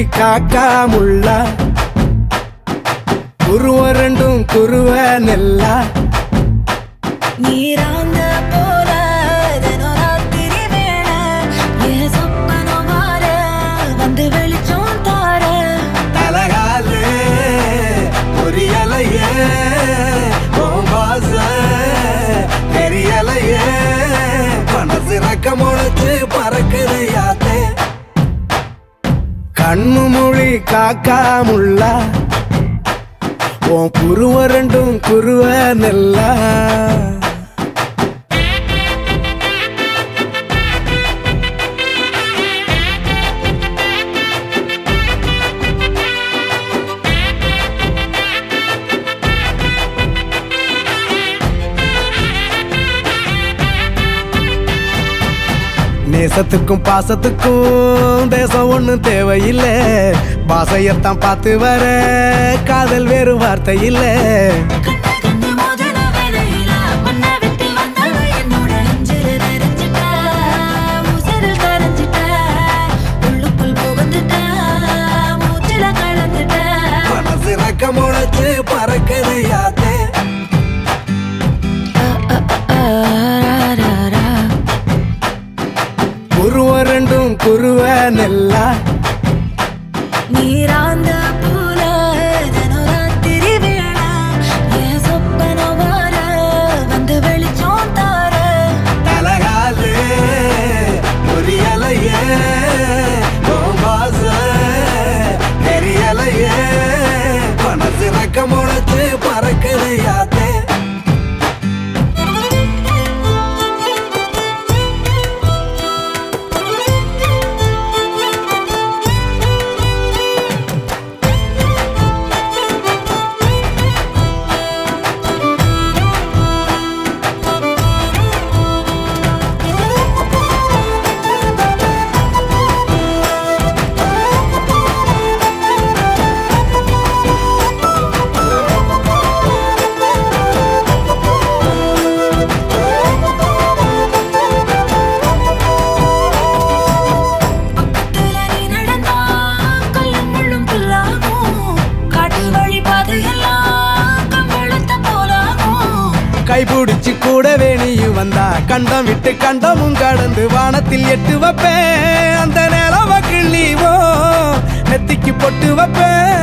காக்கா முள்ளா குருவ ரெண்டும் குருவ நெல்லா நீராந்த போல தினம் ராத்திரி வேளை என் சொப்பனம் மாற வந்து வெளிச்சம் தார தலகாலு புரியலையே உன் வாச தெரியலையே மனசு ரக்க முளைச்சு பறக்குது யாத்தே கண்ணு மொழி காக்கா முள்ளா உன் குருவ ரெண்டும் குருவ நெல்லா நேசத்துக்கும் பாசத்துக்கும் தேசம் ஒண்ணும் தேவையில்லை பாசையத்தான் பார்த்து வர காதல் வேறு வார்த்தை இல்லை கண்ணு கண்ணு மோதின வேளையில மண்ணை விட்டு வந்தவ என்னோட நெஞ்சில நிறைஞ்சிட்ட உசிரில் கரைஞ்சிட்ட உள்ளுக்குள் புகுந்துட்ட மூச்சில கலந்துட்ட மனசு ரக்க முளைச்சு பறக்குது யாத்தே குருவ ரெண்டும் குருவ நெல்லா நீராந்த போல தினம் ராத்திரி வேளை என் சொப்பனம் மாற வந்து வெளிச்சம் தார தலகாலு புரியலையே உன் வாச தெரியலையே மனசு ரக்க முளைச்சு பறக்குது யாத்தே பக்கத்துல நீ நடந்தா கல்லும் முள்ளும் புல்லாகும் காட்டு வழி பாதையெல்லாம் கம்பளத்த போலாகும் கைபிடிச்சு கூடவே நீயும் வந்தா கண்டம் விட்டு கண்டமும் கடந்து வானத்தில் எட்டு வைப்பேன் அந்த நிலவ கிள்ளிவோ நெத்திக்கு பொட்டு வைப்பேன்